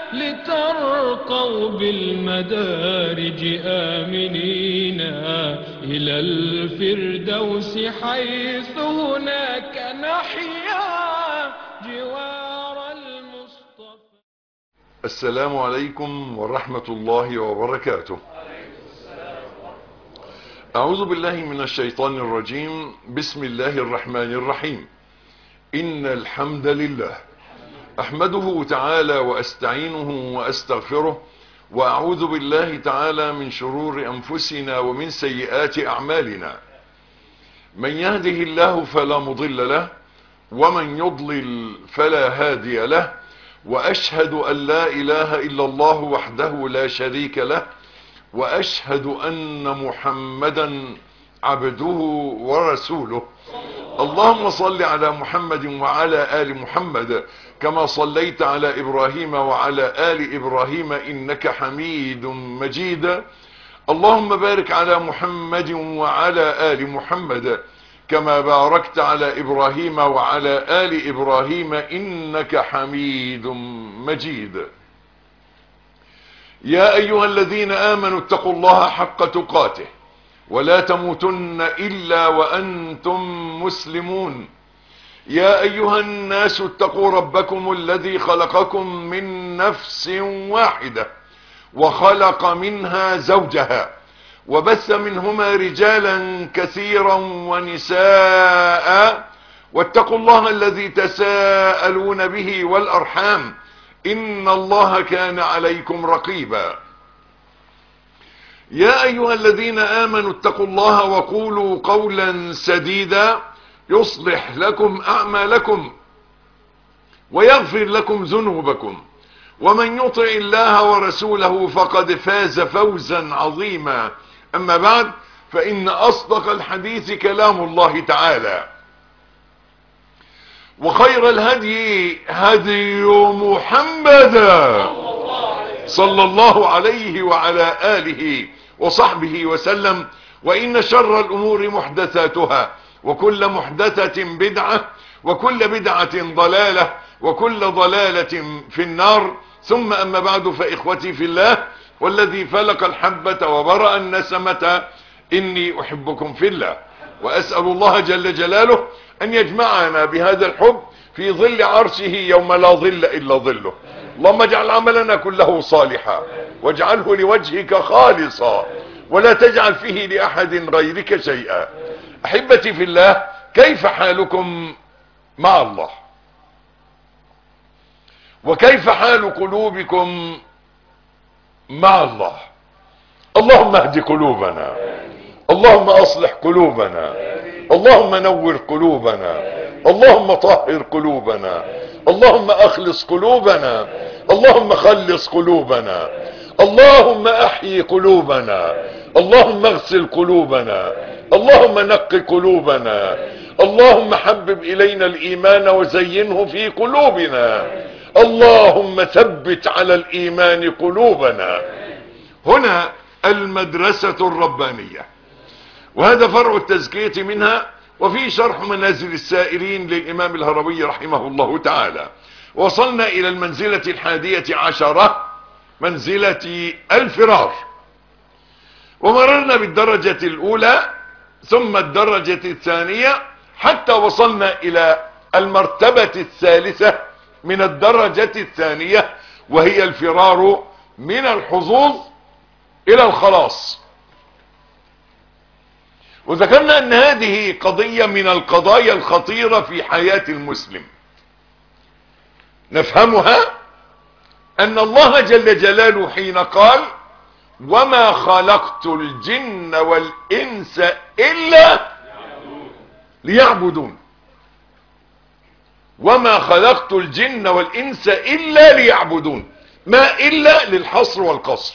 لترقوا بالمدارج آمنين إلى الفردوس حيث هناك نحيا جوار المصطفى السلام عليكم ورحمة الله وبركاته أعوذ بالله من الشيطان الرجيم بسم الله الرحمن الرحيم إن الحمد لله أحمده تعالى وأستعينه وأستغفره وأعوذ بالله تعالى من شرور أنفسنا ومن سيئات أعمالنا من يهده الله فلا مضل له ومن يضلل فلا هادي له وأشهد أن لا إله إلا الله وحده لا شريك له وأشهد أن محمدا عبده ورسوله اللهم صل على محمد وعلى آل محمد كما صليت على إبراهيم وعلى آل إبراهيم إنك حميد مجيد اللهم بارك على محمد وعلى آل محمد كما باركت على إبراهيم وعلى آل إبراهيم إنك حميد مجيد يا أيها الذين آمنوا اتقوا الله حق تقاته ولا تموتن إلا وأنتم مسلمون يا أيها الناس اتقوا ربكم الذي خلقكم من نفس واحدة وخلق منها زوجها وبث منهما رجالا كثيرا ونساء واتقوا الله الذي تساءلون به والأرحام إن الله كان عليكم رقيبا يا أيها الذين آمنوا اتقوا الله وقولوا قولا سديدا يصلح لكم أعمالكم ويغفر لكم ذنوبكم ومن يطع الله ورسوله فقد فاز فوزا عظيما أما بعد فإن أصدق الحديث كلام الله تعالى وخير الهدي هدي محمد صلى الله عليه وعلى آله وصحبه وسلم وإن شر الأمور محدثاتها وكل محدثة بدعة وكل بدعة ضلالة وكل ضلالة في النار ثم أما بعد فإخوتي في الله والذي فلق الحبة وبرأ النسمة إني أحبكم في الله وأسأل الله جل جلاله أن يجمعنا بهذا الحب في ظل عرشه يوم لا ظل إلا ظله اللهم اجعل عملنا كله صالحا واجعله لوجهك خالصا ولا تجعل فيه لأحد غيرك شيئا أحبتي في الله كيف حالكم مع الله وكيف حال قلوبكم مع الله اللهم اهد قلوبنا اللهم اصلح قلوبنا اللهم نور قلوبنا اللهم طهر قلوبنا اللهم اخلص قلوبنا اللهم خلص قلوبنا اللهم احيي قلوبنا اللهم اغسل قلوبنا اللهم نق قلوبنا اللهم حبب الينا الايمان وزينه في قلوبنا اللهم ثبت على الايمان قلوبنا هنا المدرسة الربانية وهذا فرع التزكية منها وفي شرح منازل السائرين للإمام الهروي رحمه الله تعالى وصلنا إلى المنزلة الحادية عشرة منزلة الفرار ومررنا بالدرجة الأولى ثم الدرجة الثانية حتى وصلنا إلى المرتبة الثالثة من الدرجة الثانية وهي الفرار من الحظوظ الى الخلاص وذكرنا ان هذه قضية من القضايا الخطيرة في حياة المسلم نفهمها ان الله جل جلاله حين قال وما خلقت الجن والانس الا ليعبدون وما خلقت الجن والانس الا ليعبدون ما الا للحصر والقصر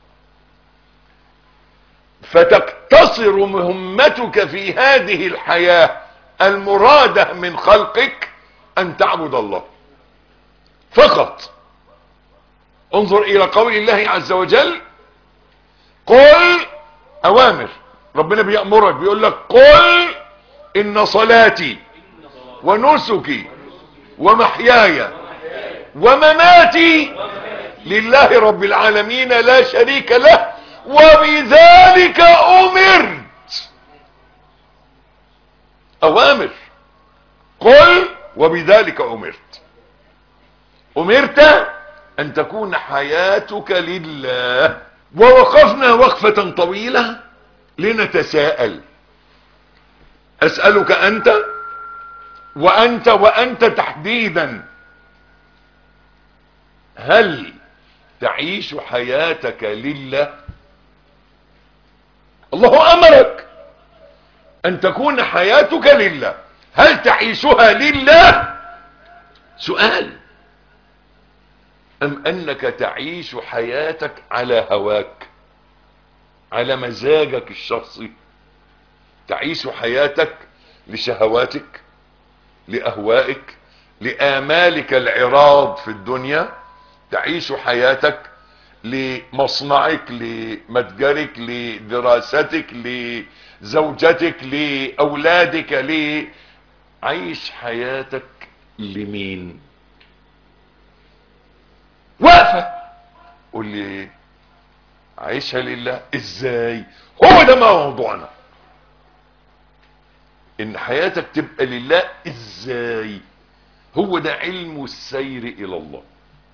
فتقتصر مهمتك في هذه الحياة المرادة من خلقك ان تعبد الله فقط انظر الى قول الله عز وجل قل اوامر ربنا بيأمرك بيقول لك قل ان صلاتي ونسكي ومحياي ومماتي لله رب العالمين لا شريك له وبذلك امرت اوامر قل وبذلك امرت امرت ان تكون حياتك لله ووقفنا وقفة طويلة لنتساءل اسألك انت وانت وانت تحديدا هل تعيش حياتك لله الله امرك ان تكون حياتك لله هل تعيشها لله سؤال ام انك تعيش حياتك على هواك على مزاجك الشخصي تعيش حياتك لشهواتك لأهوائك لآمالك العراض في الدنيا تعيش حياتك لمصنعك لمتجرك لدراستك لزوجتك لأولادك لعيش حياتك لمين واقفة قول لي عيشها لله ازاي هو ده موضوعنا ان حياتك تبقى لله ازاي هو ده علم السير الى الله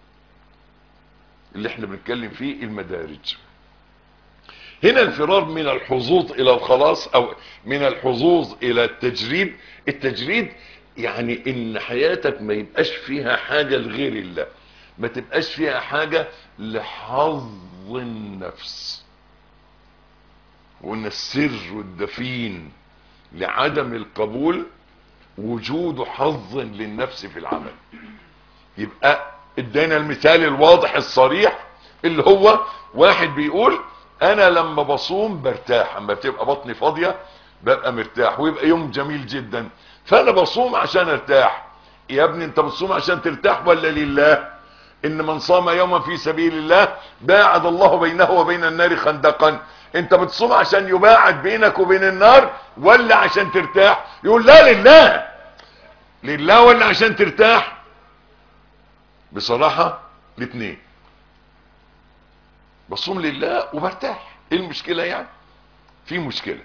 اللي احنا بنتكلم فيه المدارج هنا الفرار من الحظوظ الى الخلاص او من الحظوظ الى التجريد التجريد يعني ان حياتك ما يبقاش فيها حاجة لغير الله ما تبقاش فيها حاجة لحظ النفس وان السر الدفين لعدم القبول وجود حظ للنفس في العمل يبقى ادينا المثال الواضح الصريح اللي هو واحد بيقول انا لما بصوم برتاح اما بتبقى بطني فاضية ببقى مرتاح ويبقى يوم جميل جدا فانا بصوم عشان ارتاح يا ابني انت بتصوم عشان ترتاح ولا لله ان من صام يوما في سبيل الله باعد الله بينه وبين النار خندقا انت بتصوم عشان يباعد بينك وبين النار ولا عشان ترتاح يقول لا لله لله ولا عشان ترتاح بصراحة الاثنين بصوم لله وبرتاح ايه المشكلة يعني في مشكلة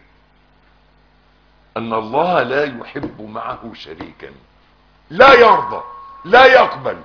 ان الله لا يحب معه شريكا لا يرضى لا يقبل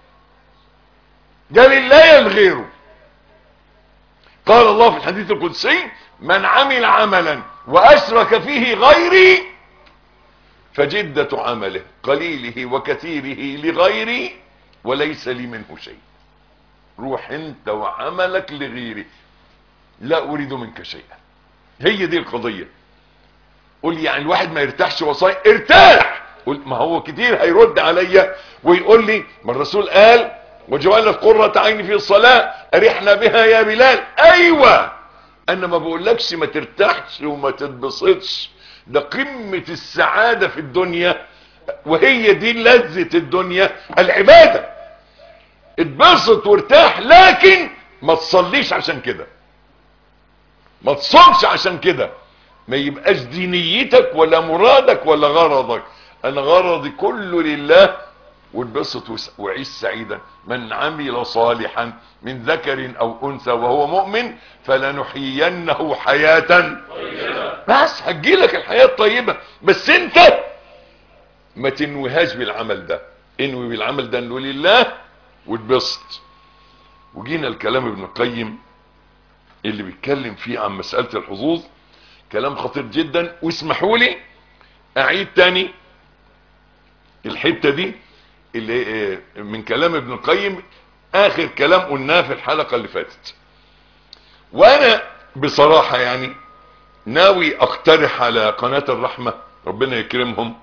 ده لله يا لغيره قال الله في الحديث القدسي من عمل عملا واشرك فيه غيري فجدة عمله قليله وكثيره لغيري وليس لي منه شيء روح انت وعملك لغيري لا اريد منك شيئا هي دي القضية قول يعني الواحد ما يرتاحش وصاي ارتاح قول ما هو كتير هيرد عليا ويقول لي ما الرسول قال وجعلت قرة عيني في الصلاة ارحنا بها يا بلال ايوه انا ما بقولكش ما ترتاحش وما تتبسطش ده قمة السعادة في الدنيا وهي دي لذة الدنيا العبادة اتبسط وارتاح لكن ما تصليش عشان كده ما تصومش عشان كده ما يبقاش دي نيتك ولا مرادك ولا غرضك انا غرضي كله لله واتبسط وعيش سعيدا من عمل صالحا من ذكر او انثى وهو مؤمن فلنحيينه حياة بس هتجيلك الحياة الطيبة بس انت ما تنويهاش بالعمل ده انوي بالعمل ده انه لله واتبسط وجينا الكلام ابن القيم اللي بيتكلم فيه عن مسألة الحظوظ كلام خطير جدا واسمحوا لي اعيد تاني الحتة دي اللي من كلام ابن القيم اخر كلام قلناه في الحلقة اللي فاتت وانا بصراحة يعني ناوي اقترح على قناة الرحمة ربنا يكرمهم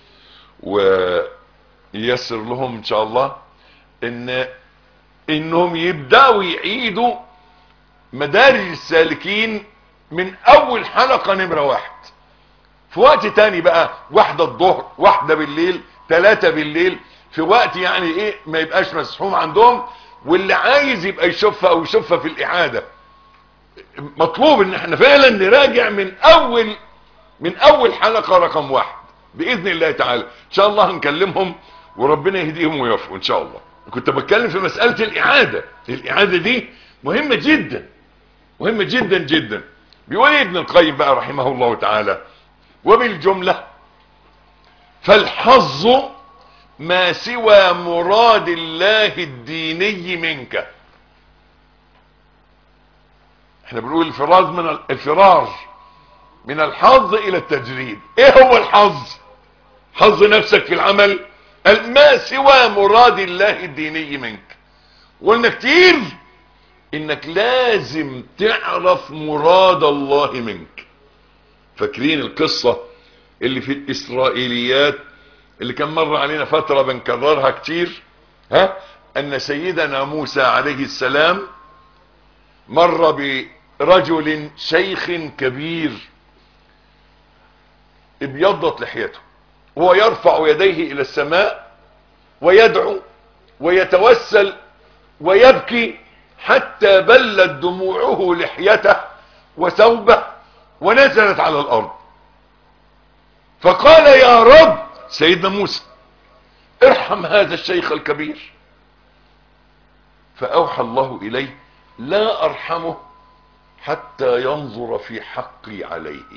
وييسر لهم ان شاء الله ان انهم يبدأوا يعيدوا مدارج السالكين من اول حلقة نمرة واحد في وقت تاني بقى واحدة الظهر واحدة بالليل ثلاثة بالليل في وقت يعني ايه ما يبقاش مسحوم عندهم واللي عايز يبقى يشوفها او يشوفها في الاعادة مطلوب ان احنا فعلا نراجع من اول من اول حلقة رقم واحد باذن الله تعالى ان شاء الله هنكلمهم وربنا يهديهم ويوفقوا ان شاء الله كنت بتكلم في مسألة الإعادة الإعادة دي مهمة جدا مهمة جدا جدا بيقول إيه ابن القيم بقى رحمه الله تعالى وبالجملة فالحظ ما سوى مراد الله الديني منك احنا بنقول الفرار من ال- الفرار من الحظ الى التجريد ايه هو الحظ حظ نفسك في العمل قال ما سوى مراد الله الديني منك قلنا كتير انك لازم تعرف مراد الله منك فاكرين القصة اللي في الاسرائيليات اللي كان مر علينا فترة بنكررها كتير ها ان سيدنا موسى عليه السلام مر برجل شيخ كبير ابيضت لحيته وهو يرفع يديه الى السماء ويدعو ويتوسل ويبكي حتى بلت دموعه لحيته وثوبه ونزلت على الارض فقال يا رب سيدنا موسى ارحم هذا الشيخ الكبير فاوحى الله اليه لا ارحمه حتى ينظر في حقي عليه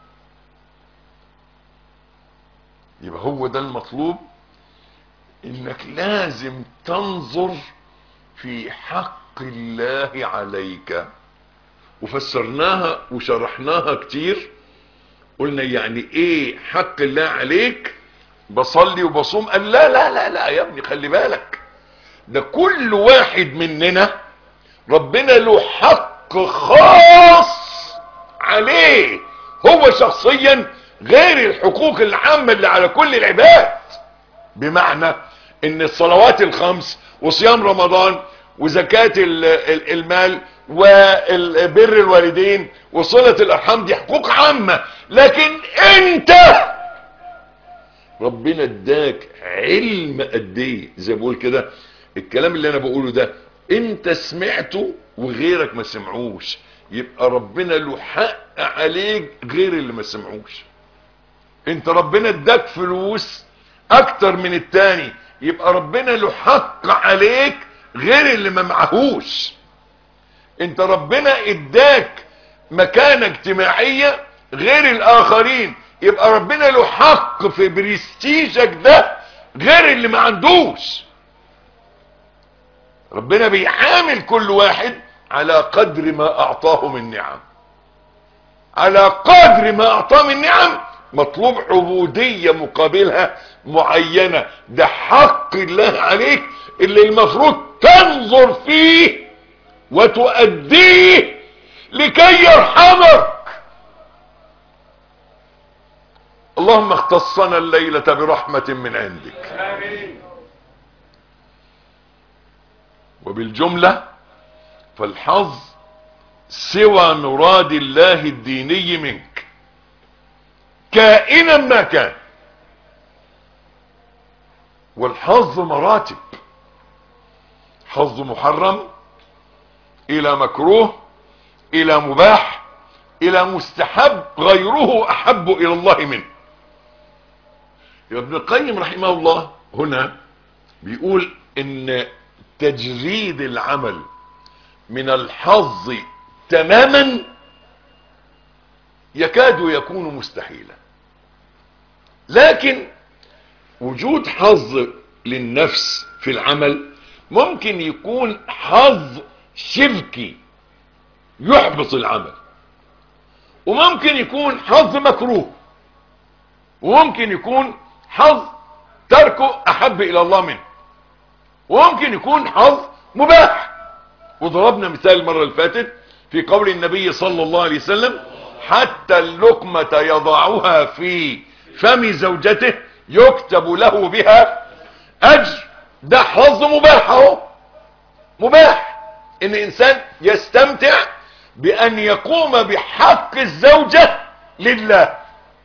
يبقى هو ده المطلوب انك لازم تنظر في حق الله عليك وفسرناها وشرحناها كتير قلنا يعني ايه حق الله عليك بصلي وبصوم قال لا لا لا لا يا ابني خلي بالك ده كل واحد مننا ربنا له حق خاص عليه هو شخصيا غير الحقوق العامة اللي على كل العباد بمعنى ان الصلوات الخمس وصيام رمضان وزكاة ال- ال- المال وبر الوالدين وصلة الارحام دي حقوق عامة لكن انت ربنا اداك علم قد ايه زي ما بقول كده الكلام اللي انا بقوله ده انت سمعته وغيرك ما سمعوش يبقى ربنا له حق عليك غير اللي ما سمعوش انت ربنا اداك فلوس اكتر من التاني يبقى ربنا له حق عليك غير اللي ما معهوش انت ربنا اداك مكانة اجتماعية غير الاخرين يبقى ربنا له حق في برستيجك ده غير اللي ما عندوش ربنا بيعامل كل واحد على قدر ما اعطاه من نعم على قدر ما اعطاه من نعم مطلوب عبودية مقابلها معينة ده حق الله عليك اللي المفروض تنظر فيه وتؤديه لكي يرحمك اللهم اختصنا الليلة برحمة من عندك وبالجملة فالحظ سوى مراد الله الديني منك كائنا ما كان والحظ مراتب حظ محرم الى مكروه الى مباح الى مستحب غيره احب الى الله منه ابن القيم رحمه الله هنا بيقول ان تجريد العمل من الحظ تماما يكاد يكون مستحيلا لكن وجود حظ للنفس في العمل ممكن يكون حظ شركي يحبط العمل وممكن يكون حظ مكروه وممكن يكون حظ تركه احب الى الله منه وممكن يكون حظ مباح وضربنا مثال المرة اللي فاتت في قول النبي صلى الله عليه وسلم حتى اللقمة يضعها في فم زوجته يكتب له بها اجر ده حظ مباح اهو مباح ان انسان يستمتع بان يقوم بحق الزوجة لله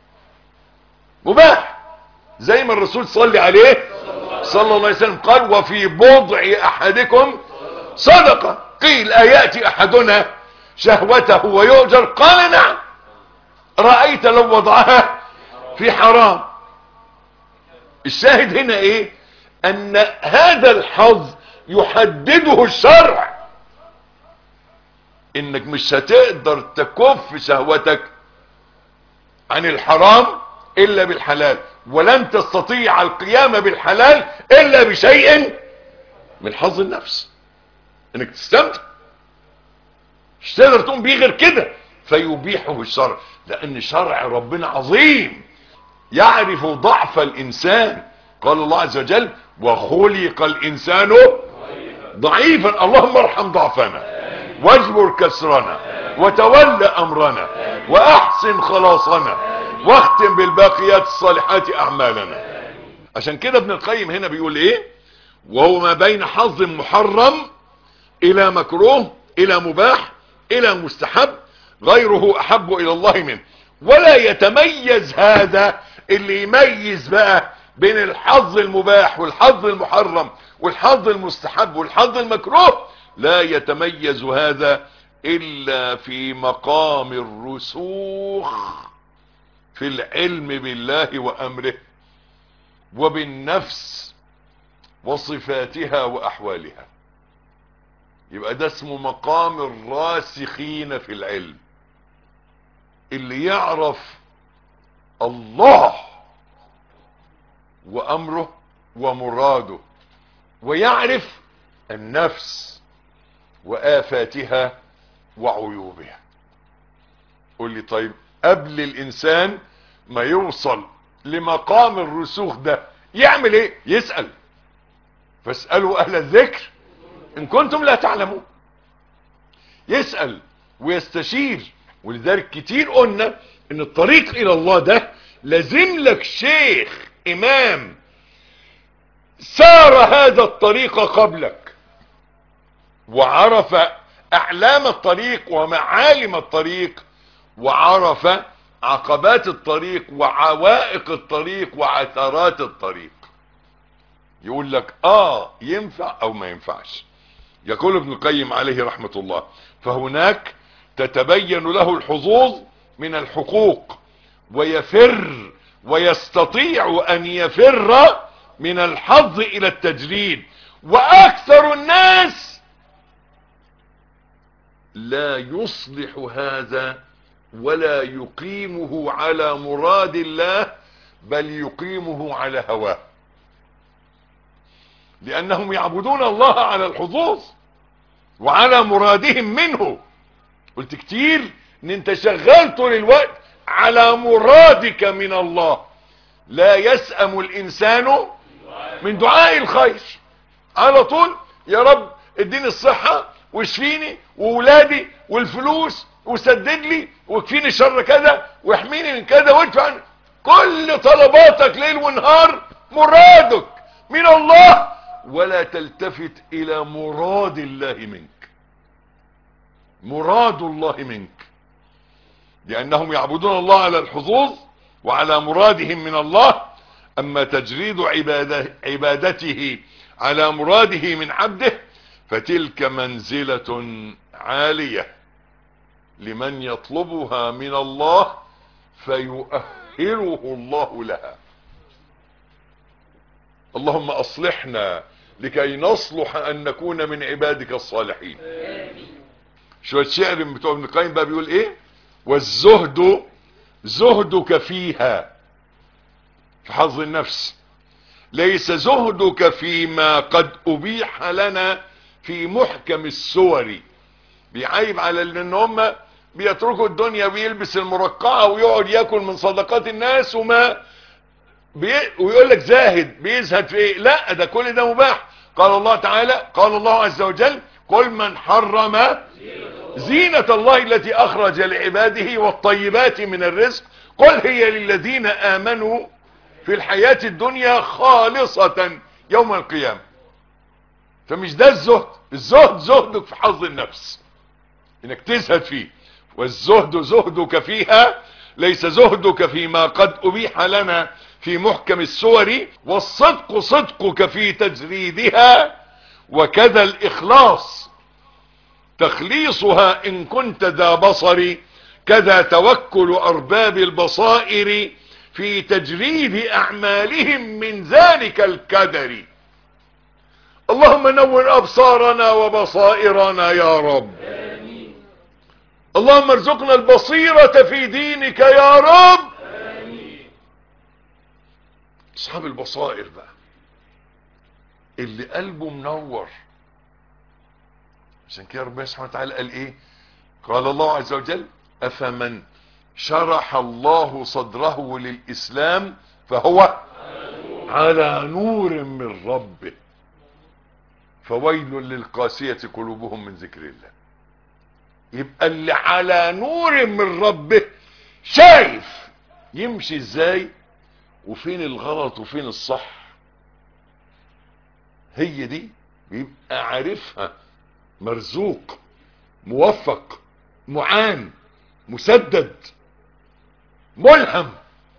مباح زي ما الرسول صلى عليه صلى الله عليه وسلم قال وفي بضع احدكم صدقة قيل اياتي احدنا شهوته ويؤجر قال نعم رأيت لو وضعها في حرام الشاهد هنا ايه ان هذا الحظ يحدده الشرع انك مش هتقدر تكف شهوتك عن الحرام الا بالحلال ولن تستطيع القيام بالحلال الا بشيء من حظ النفس انك تستمتع مش تقدر تقوم بيه غير كده فيبيحه الشرع لان شرع ربنا عظيم يعرف ضعف الانسان قال الله عز وجل وخلق الانسان ضعيفا اللهم ارحم ضعفنا واجبر كسرنا وتول امرنا واحسن خلاصنا واختم بالباقيات الصالحات اعمالنا عشان كده ابن القيم هنا بيقول ايه وهو ما بين حظ محرم الى مكروه الى مباح الى مستحب غيره احب الى الله منه ولا يتميز هذا اللي يميز بقى بين الحظ المباح والحظ المحرم والحظ المستحب والحظ المكروه لا يتميز هذا الا في مقام الرسوخ في العلم بالله وامره وبالنفس وصفاتها واحوالها يبقى ده اسمه مقام الراسخين في العلم اللي يعرف الله وامره ومراده ويعرف النفس وافاتها وعيوبها قول لي طيب قبل الانسان ما يوصل لمقام الرسوخ ده يعمل ايه يسأل فاسألوا اهل الذكر ان كنتم لا تعلمون يسأل ويستشير ولذلك كتير قلنا ان الطريق الى الله ده لازم لك شيخ امام سار هذا الطريق قبلك وعرف اعلام الطريق ومعالم الطريق وعرف عقبات الطريق وعوائق الطريق وعثرات الطريق يقول لك اه ينفع او ما ينفعش يقول ابن القيم عليه رحمة الله فهناك تتبين له الحظوظ من الحقوق ويفر ويستطيع ان يفر من الحظ الى التجريد واكثر الناس لا يصلح هذا ولا يقيمه على مراد الله بل يقيمه على هواه لانهم يعبدون الله على الحظوظ وعلى مرادهم منه قلت كتير ان انت شغال طول الوقت على مرادك من الله لا يسأم الانسان من دعاء الخير على طول يا رب اديني الصحة واشفيني وولادي والفلوس وسدد لي واكفيني شر كذا واحميني من كذا وادفع كل طلباتك ليل ونهار مرادك من الله ولا تلتفت الى مراد الله منك مراد الله منك لانهم يعبدون الله على الحظوظ وعلى مرادهم من الله اما تجريد عبادة عبادته على مراده من عبده فتلك منزلة عالية لمن يطلبها من الله فيؤهله الله لها اللهم اصلحنا لكي نصلح ان نكون من عبادك الصالحين شوية شعر بتوع ابن القيم بقى بيقول ايه والزهد زهدك فيها في حظ النفس ليس زهدك فيما قد ابيح لنا في محكم السور بيعيب على ان هم بيتركوا الدنيا ويلبس المرقعة ويقعد ياكل من صدقات الناس وما بي... ويقول لك زاهد بيزهد في ايه لا ده كل ده مباح قال الله تعالى قال الله عز وجل قل من حرم زينة الله التي اخرج لعباده والطيبات من الرزق قل هي للذين امنوا في الحياة الدنيا خالصة يوم القيامة فمش ده الزهد الزهد زهدك في حظ النفس انك تزهد فيه والزهد زهدك فيها ليس زهدك فيما قد ابيح لنا في محكم السور والصدق صدقك في تجريدها وكذا الاخلاص تخليصها ان كنت ذا بصر كذا توكل ارباب البصائر في تجريد اعمالهم من ذلك الكدر اللهم نور ابصارنا وبصائرنا يا رب اللهم ارزقنا البصيرة في دينك يا رب اصحاب البصائر بقى اللي قلبه منور عشان كده ربنا سبحانه وتعالى قال ايه قال الله عز وجل افمن شرح الله صدره للاسلام فهو على نور من ربه فويل للقاسية قلوبهم من ذكر الله يبقى اللي على نور من ربه شايف يمشي ازاي وفين الغلط وفين الصح هي دي بيبقى عارفها مرزوق موفق معان مسدد ملهم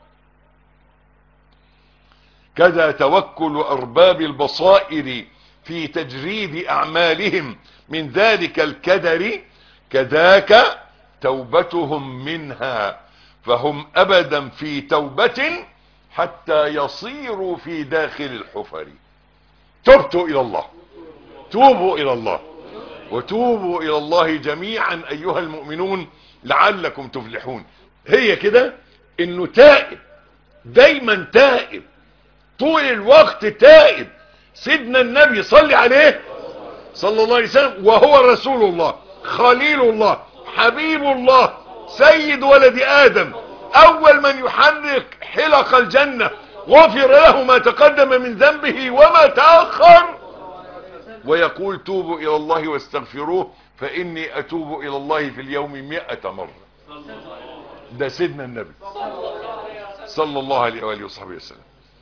كذا توكل ارباب البصائر في تجريد اعمالهم من ذلك الكدر كذاك توبتهم منها فهم ابدا في توبة حتى يصيروا في داخل الحفر تبتوا الى الله توبوا الى الله وتوبوا الى الله جميعا ايها المؤمنون لعلكم تفلحون هي كده انه تائب دايما تائب طول الوقت تائب سيدنا النبي صلي عليه صلى الله عليه وسلم وهو رسول الله خليل الله حبيب الله سيد ولد ادم اول من يحرك حلق الجنة غفر له ما تقدم من ذنبه وما تأخر ويقول توبوا الى الله واستغفروه فاني اتوب الى الله في اليوم مئة مرة ده سيدنا النبي صلى الله عليه وآله وصحبه وسلم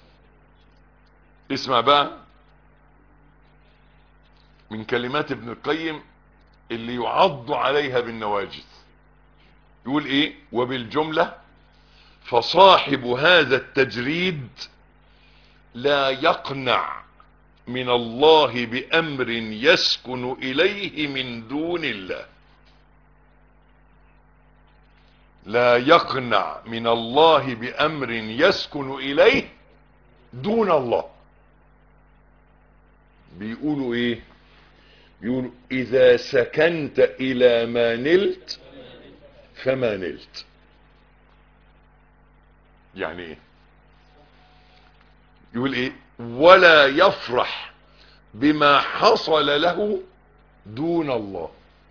اسمع بقى من كلمات ابن القيم اللي يعض عليها بالنواجذ يقول ايه وبالجملة فصاحب هذا التجريد لا يقنع من الله بأمر يسكن إليه من دون الله لا يقنع من الله بأمر يسكن إليه دون الله بيقولوا ايه بيقولوا اذا سكنت الى ما نلت فما نلت يعني ايه يقول ايه ولا يفرح بما حصل له دون الله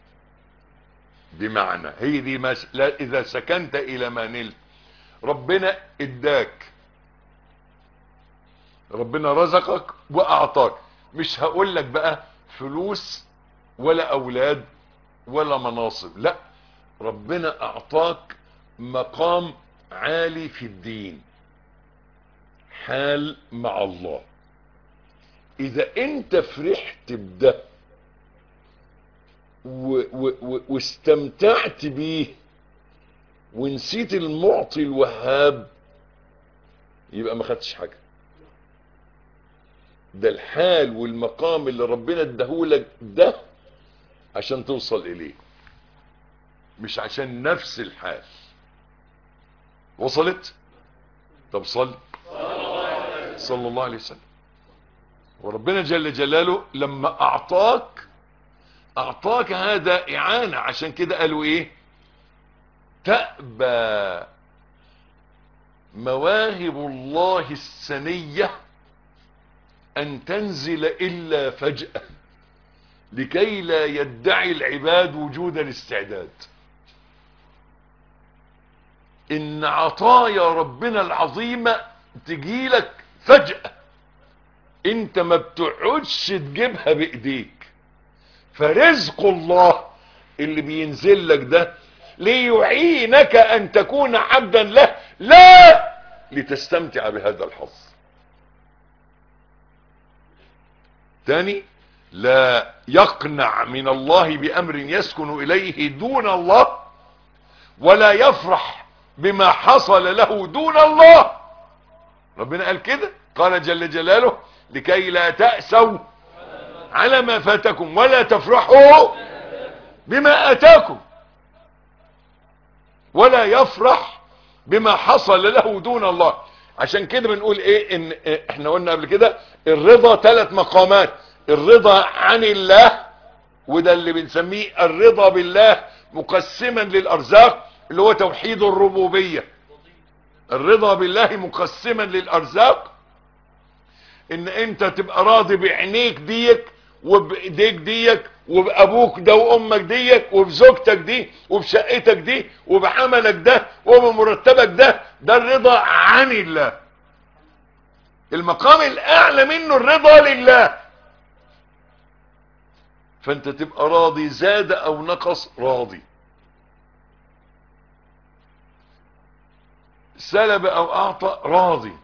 بمعنى هي دي مس... لا اذا سكنت الى ما نلت ربنا اداك ربنا رزقك واعطاك مش هقول لك بقى فلوس ولا اولاد ولا مناصب لا ربنا اعطاك مقام عالي في الدين حال مع الله اذا انت فرحت بده و و و واستمتعت بيه ونسيت المعطي الوهاب يبقى ما خدتش حاجه ده الحال والمقام اللي ربنا اداهولك ده عشان توصل اليه مش عشان نفس الحال وصلت طب صل صلى الله عليه وسلم وربنا جل جلاله لما اعطاك اعطاك هذا اعانة عشان كده قالوا ايه تأبى مواهب الله السنيه ان تنزل الا فجأة لكي لا يدعي العباد وجود الاستعداد ان عطايا ربنا العظيمة تجيلك فجأة انت ما بتقعدش تجيبها بايديك فرزق الله اللي بينزل لك ده ليعينك ان تكون عبدا له لا لتستمتع بهذا الحظ تاني لا يقنع من الله بأمر يسكن إليه دون الله ولا يفرح بما حصل له دون الله ربنا قال كده قال جل جلاله لكي لا تأسوا على ما فاتكم ولا تفرحوا بما أتاكم ولا يفرح بما حصل له دون الله عشان كده بنقول ايه ان احنا قلنا قبل كده الرضا ثلاث مقامات الرضا عن الله وده اللي بنسميه الرضا بالله مقسما للارزاق اللي هو توحيد الربوبيه الرضا بالله مقسما للارزاق ان انت تبقى راضي بعينيك ديك وبايديك ديك وبابوك ده وامك ديك وبزوجتك دي وبشقتك دي وبعملك ده وبمرتبك ده ده الرضا عن الله المقام الاعلى منه الرضا لله فانت تبقى راضي زاد او نقص راضي سلب او اعطى راضي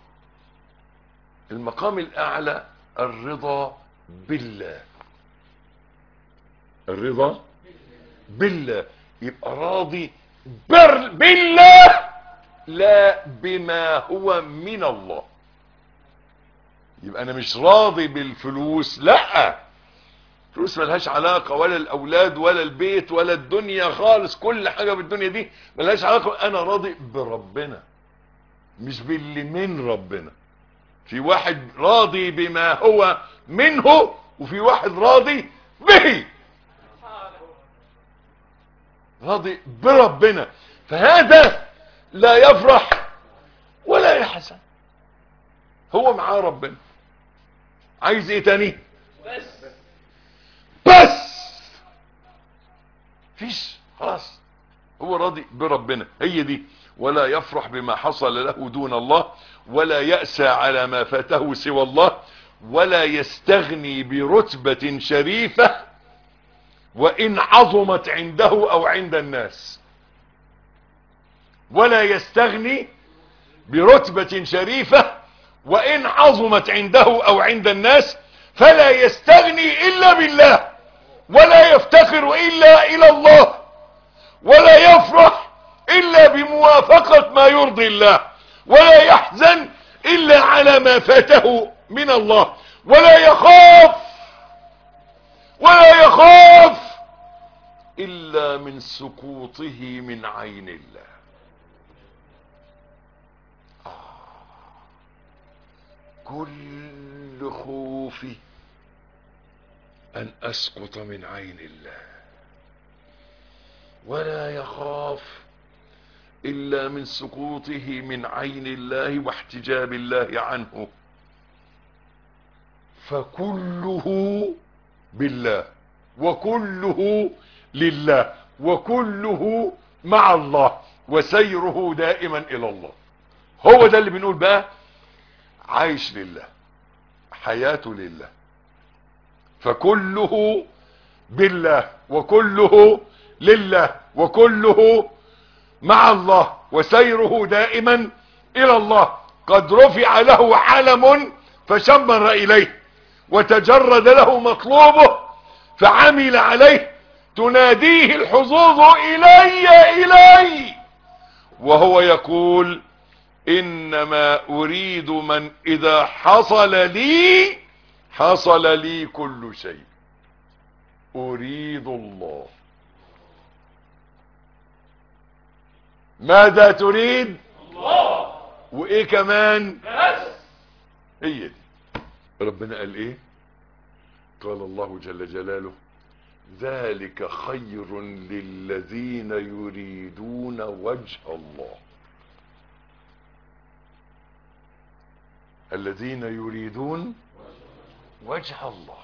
المقام الاعلى الرضا بالله الرضا بالله يبقى راضي بر بالله لا بما هو من الله يبقى انا مش راضي بالفلوس لا فلوس ملهاش علاقة ولا الاولاد ولا البيت ولا الدنيا خالص كل حاجة بالدنيا دي ملهاش علاقة انا راضي بربنا مش باللي من ربنا في واحد راضي بما هو منه وفي واحد راضي به راضي بربنا فهذا لا يفرح ولا يحزن هو معاه ربنا عايز ايه تاني بس فيش خلاص هو راضي بربنا هي دي ولا يفرح بما حصل له دون الله ولا يأسى على ما فاته سوى الله ولا يستغني برتبة شريفة وإن عظمت عنده أو عند الناس ولا يستغني برتبة شريفة وإن عظمت عنده أو عند الناس فلا يستغني إلا بالله ولا يفتخر إلا إلى الله ولا يفرح إلا بموافقة ما يرضي الله ولا يحزن إلا على ما فاته من الله ولا يخاف ولا يخاف إلا من سقوطه من عين الله كل خوفي أن أسقط من عين الله ولا يخاف إلا من سقوطه من عين الله واحتجاب الله عنه فكله بالله وكله لله وكله مع الله وسيره دائما إلى الله هو ده اللي بنقول بقى عايش لله حياته لله فكله بالله وكله لله وكله مع الله وسيره دائما الى الله قد رفع له علم فشمر اليه وتجرد له مطلوبه فعمل عليه تناديه الحظوظ الي الي وهو يقول انما اريد من اذا حصل لي حصل لي كل شيء اريد الله ماذا تريد الله وايه كمان بس هي دي ربنا قال ايه قال الله جل جلاله ذلك خير للذين يريدون وجه الله الذين يريدون وجه الله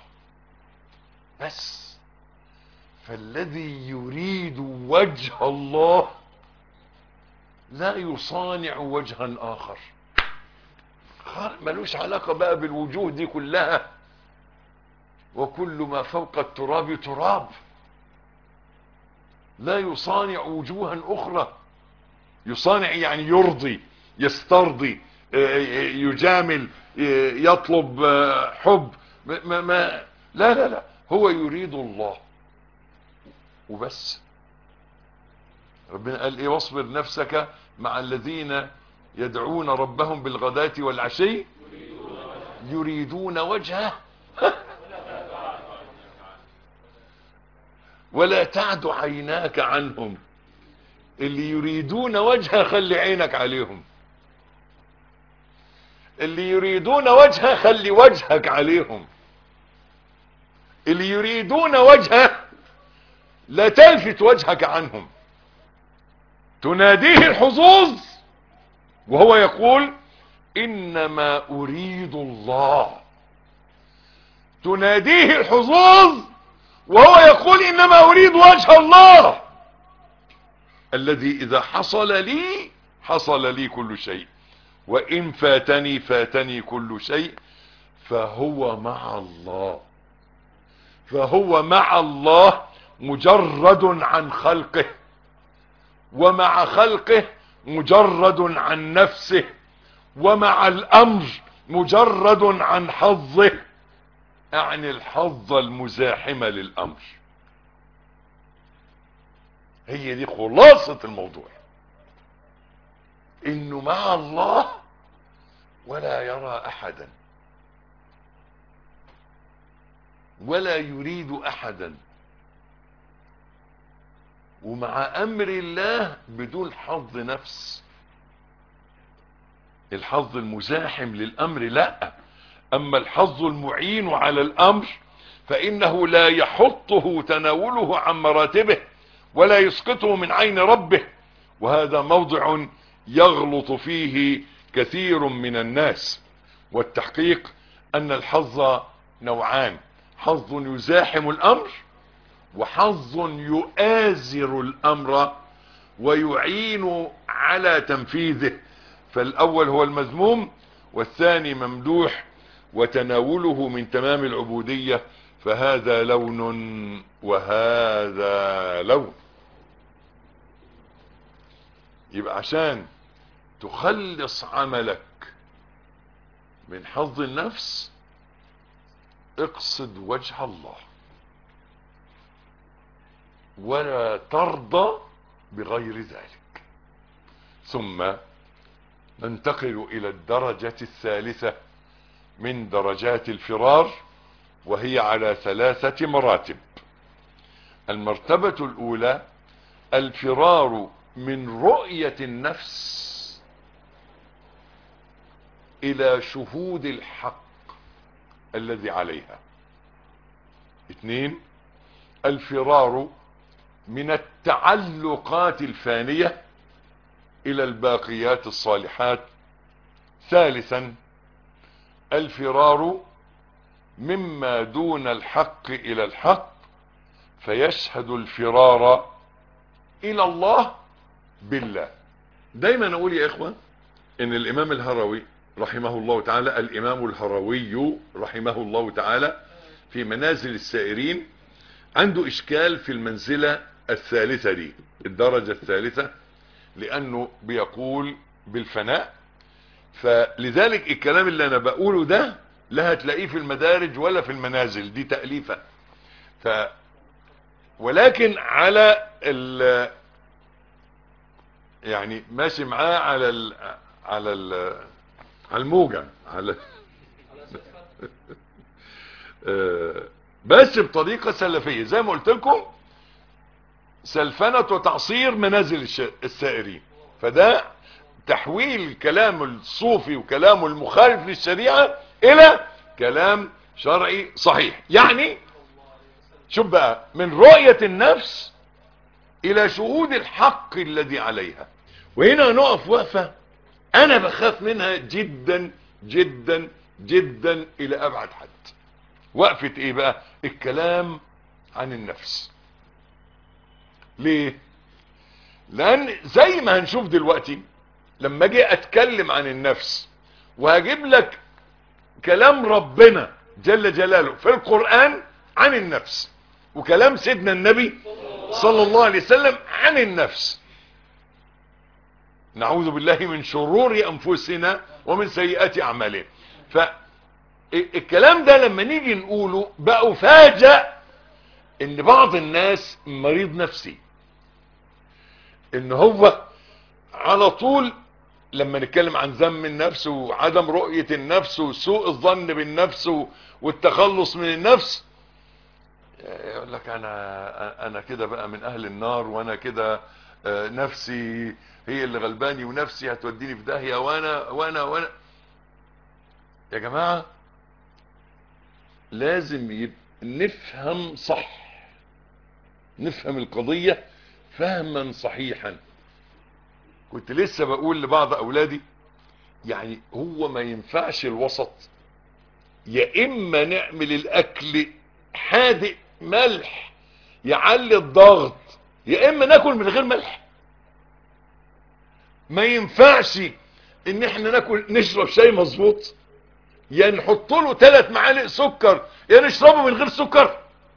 بس فالذي يريد وجه الله لا يصانع وجها اخر خار- ملوش علاقة بقى بالوجوه دي كلها وكل ما فوق التراب تراب لا يصانع وجوها اخرى يصانع يعني يرضي يسترضي آه، يجامل آه، يطلب آه، حب ما ما- ما لا لا لا هو يريد الله وبس ربنا قال ايه واصبر نفسك مع الذين يدعون ربهم بالغداة والعشي يريدون وجهه ولا تعد عيناك عنهم اللي يريدون وجهه خلي عينك عليهم اللي يريدون وجهه خلي وجهك عليهم اللي يريدون وجهه لا تلفت وجهك عنهم تناديه الحظوظ وهو يقول انما اريد الله تناديه الحظوظ وهو يقول انما اريد وجه الله الذي اذا حصل لي حصل لي كل شيء وان فاتني فاتني كل شيء فهو مع الله فهو مع الله مجرد عن خلقه ومع خلقه مجرد عن نفسه ومع الامر مجرد عن حظه اعني الحظ المزاحمة للامر هي دي خلاصة الموضوع انه مع الله ولا يرى احدا ولا يريد احدا ومع امر الله بدون حظ نفس الحظ المزاحم للامر لا اما الحظ المعين على الامر فانه لا يحطه تناوله عن مراتبه ولا يسقطه من عين ربه وهذا موضع يغلط فيه كثير من الناس والتحقيق ان الحظ نوعان حظ يزاحم الامر وحظ يؤازر الامر ويعين على تنفيذه فالاول هو المذموم والثاني ممدوح وتناوله من تمام العبودية فهذا لون وهذا لون يبقى عشان تخلص عملك من حظ النفس اقصد وجه الله ولا ترضى بغير ذلك ثم ننتقل الى الدرجة الثالثة من درجات الفرار وهي على ثلاثة مراتب المرتبة الاولى الفرار من رؤية النفس الى شهود الحق الذي عليها اثنين الفرار من التعلقات الفانية الى الباقيات الصالحات ثالثا الفرار مما دون الحق الى الحق فيشهد الفرار الى الله بالله دايما اقول يا اخوة ان الامام الهروي رحمه الله تعالى الامام الهروي رحمه الله تعالى في منازل السائرين عنده اشكال في المنزلة الثالثة دي الدرجة الثالثة لانه بيقول بالفناء فلذلك الكلام اللي انا بقوله ده لا هتلاقيه في المدارج ولا في المنازل دي تأليفة ف ولكن على ال يعني ماشي معاه على ال على ال على الموجة على بس بطريقة سلفية زي ما قلت لكم سلفنة وتعصير منازل السائرين فده تحويل كلام الصوفي وكلام المخالف للشريعة الى كلام شرعي صحيح يعني شوف بقى من رؤية النفس الى شهود الحق الذي عليها وهنا نقف وقفة انا بخاف منها جدا جدا جدا الى ابعد حد وقفة ايه بقى الكلام عن النفس ليه لان زي ما هنشوف دلوقتي لما اجي اتكلم عن النفس وهجيب لك كلام ربنا جل جلاله في القرآن عن النفس وكلام سيدنا النبي صلى الله عليه وسلم عن النفس نعوذ بالله من شرور انفسنا ومن سيئات اعمالنا فالكلام ده لما نيجي نقوله بقى فاجأ ان بعض الناس مريض نفسي ان هو على طول لما نتكلم عن ذم النفس وعدم رؤية النفس وسوء الظن بالنفس والتخلص من النفس يقول لك انا انا كده بقى من اهل النار وانا كده نفسي هي اللي غلباني ونفسي هتوديني في داهية وانا وانا وانا يا جماعة لازم نفهم صح نفهم القضية فهما صحيحا كنت لسه بقول لبعض اولادي يعني هو ما ينفعش الوسط يا اما نعمل الاكل حادق ملح يعلي الضغط يا اما ناكل من غير ملح ما ينفعش ان احنا ناكل نشرب شاي مظبوط يا نحط له ثلاث معالق سكر يا نشربه من غير سكر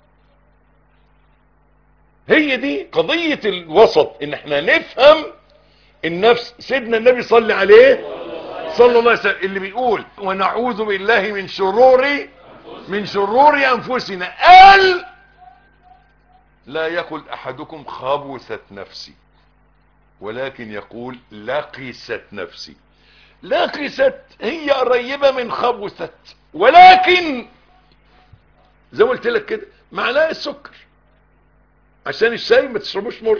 هي دي قضية الوسط ان احنا نفهم النفس سيدنا النبي صلى عليه صلى الله عليه وسلم اللي بيقول ونعوذ بالله من شرور من شرور انفسنا قال لا يقول احدكم خبثت نفسي ولكن يقول لقست نفسي لقست هي قريبة من خبثت ولكن زي ما قلت لك كده معلقه السكر عشان الشاي ما تشربوش مر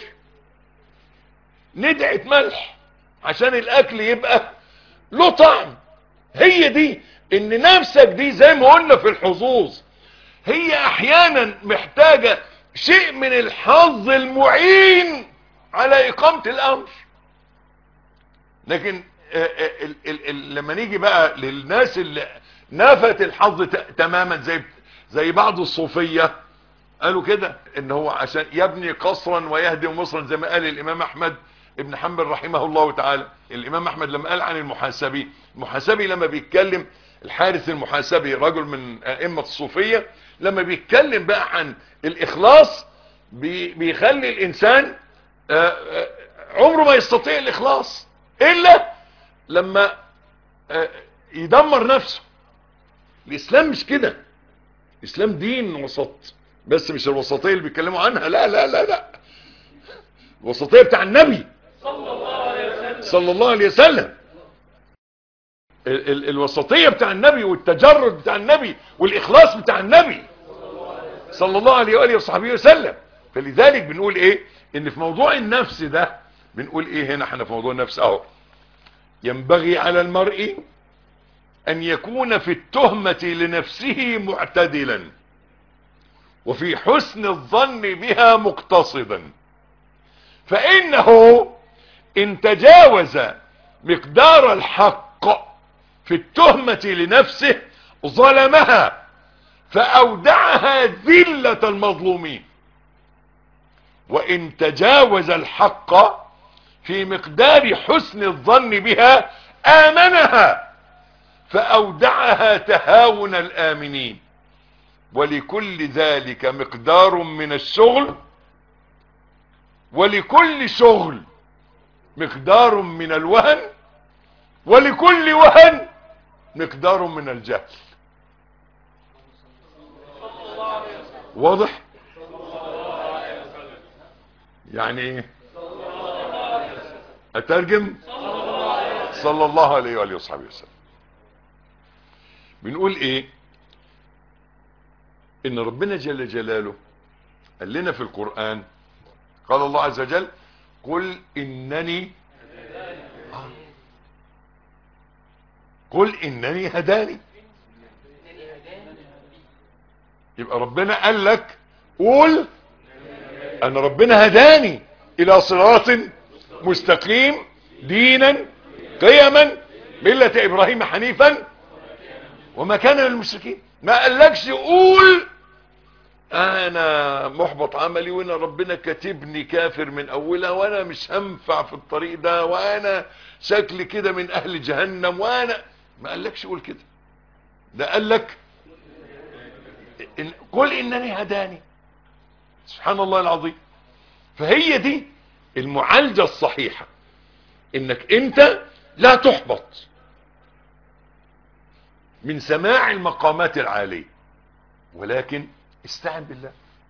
ندعة ملح عشان الاكل يبقى له طعم هي دي ان نفسك دي زي ما قلنا في الحظوظ هي احيانا محتاجة شيء من الحظ المعين على اقامة الامر لكن آه، آه، ال- ال- ال- لما نيجي بقى للناس اللي نفت الحظ ت- تماما زي زي بعض الصوفية قالوا كده ان هو عشان يبني قصرا ويهدم مصرا زي ما قال الامام احمد ابن حنبل رحمه الله تعالى الامام احمد لما قال عن المحاسبي المحاسبي لما بيتكلم الحارث المحاسبي رجل من ائمة الصوفية لما بيتكلم بقى عن الاخلاص بي- بيخلي الانسان آه، آه، عمره ما يستطيع الاخلاص الا لما آه، يدمر نفسه الاسلام مش كده الاسلام دين وسط بس مش الوسطية اللي بيتكلموا عنها لا لا لا لا الوسطية بتاع النبي صلى الله عليه وسلم ال ال الوسطية بتاع النبي والتجرد بتاع النبي والإخلاص بتاع النبي صلى الله عليه وآله وصحبه وسلم فلذلك بنقول ايه ان في موضوع النفس ده بنقول ايه هنا احنا في موضوع النفس اهو ينبغي على المرء ان يكون في التهمة لنفسه معتدلا وفي حسن الظن بها مقتصدا فانه ان تجاوز مقدار الحق في التهمة لنفسه ظلمها فاودعها ذلة المظلومين وان تجاوز الحق في مقدار حسن الظن بها امنها فاودعها تهاون الامنين ولكل ذلك مقدار من الشغل ولكل شغل مقدار من الوهن ولكل وهن مقدار من الجهل واضح يعني ايه اترجم صلى الله عليه وآله وصحبه وسلم بنقول ايه ان ربنا جل جلاله قال لنا في القرآن قال الله عز وجل قل انني آه. قل انني هداني يبقى ربنا قال لك قول ان ربنا هداني الى صراط مستقيم دينا قيما ملة ابراهيم حنيفا وما كان للمشركين ما قالكش قول انا محبط عملي وانا ربنا كاتبني كافر من اولها وانا مش هنفع في الطريق ده وانا شكلي كده من اهل جهنم وانا ما قالكش قول كده ده قالك إن قل انني هداني سبحان الله العظيم فهي دي المعالجة الصحيحة انك انت لا تحبط من سماع المقامات العالية ولكن استعن بالله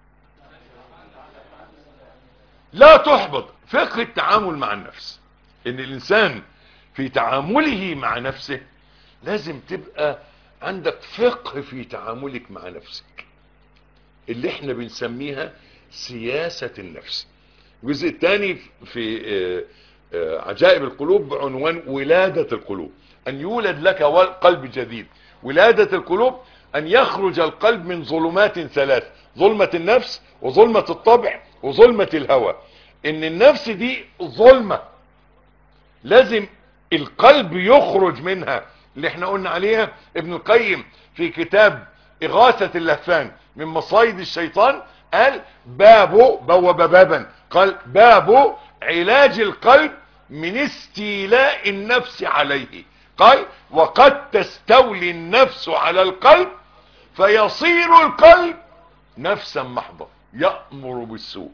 لا تحبط فقه التعامل مع النفس ان الانسان في تعامله مع نفسه لازم تبقى عندك فقه في تعاملك مع نفسك اللي احنا بنسميها سياسة النفس الجزء الثاني في آه، آه، عجائب القلوب بعنوان ولادة القلوب ان يولد لك قلب جديد ولادة القلوب ان يخرج القلب من ظلمات ثلاث ظلمة النفس وظلمة الطبع وظلمة الهوى ان النفس دي ظلمة لازم القلب يخرج منها اللي احنا قلنا عليها ابن القيم في كتاب اغاثة اللهفان من مصايد الشيطان قال بابه بوب بابا قال باب علاج القلب من استيلاء النفس عليه قال وقد تستولي النفس على القلب فيصير القلب نفسا محضة يأمر بالسوء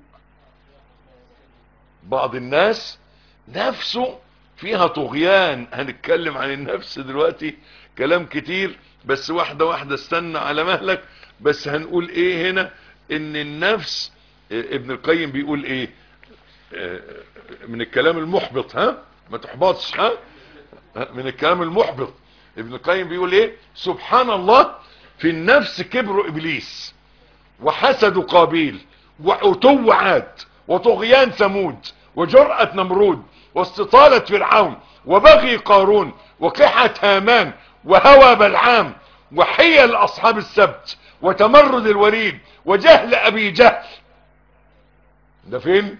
بعض الناس نفسه فيها طغيان هنتكلم عن النفس دلوقتي كلام كتير بس واحدة واحدة استنى على مهلك بس هنقول ايه هنا ان النفس ابن القيم بيقول ايه من الكلام المحبط ها ما تحبطش ها من الكلام المحبط ابن القيم بيقول ايه سبحان الله في النفس كبر ابليس وحسد قابيل وعتو عاد وطغيان ثمود وجرأة نمرود واستطالة فرعون وبغي قارون وقحة هامان وهوى بلعام وحيل اصحاب السبت وتمرد الوليد وجهل ابي جهل ده فين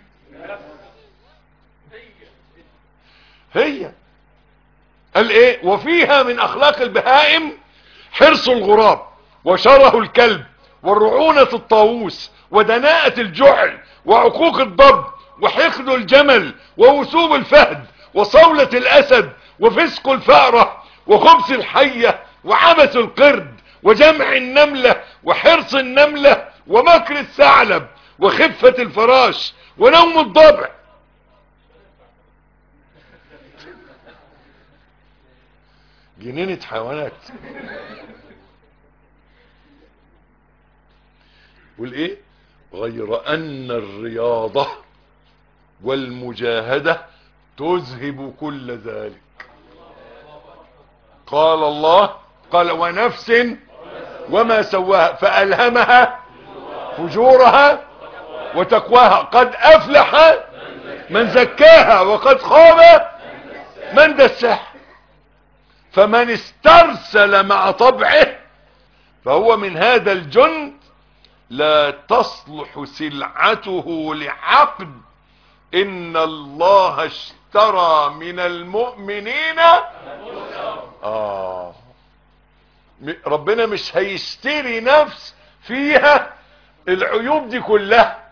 هي قال ايه وفيها من اخلاق البهائم حرص الغراب وشره الكلب والرعونة الطاووس ودناءة الجعل وعقوق الضب وحقد الجمل ووسوب الفهد وصولة الاسد وفسق الفأرة وخبث الحية وعبث القرد وجمع النملة وحرص النملة ومكر الثعلب وخفة الفراش ونوم الضبع جنينة حيوانات والايه غير ان الرياضة والمجاهدة تذهب كل ذلك قال الله قال ونفس وما سواها فألهمها فجورها وتقواها قد أفلح من زكاها وقد خاب من دساها فمن استرسل مع طبعه فهو من هذا الجند لا تصلح سلعته لعقد ان الله اشترى من المؤمنين آه ربنا مش هيشتري نفس فيها العيوب دي كلها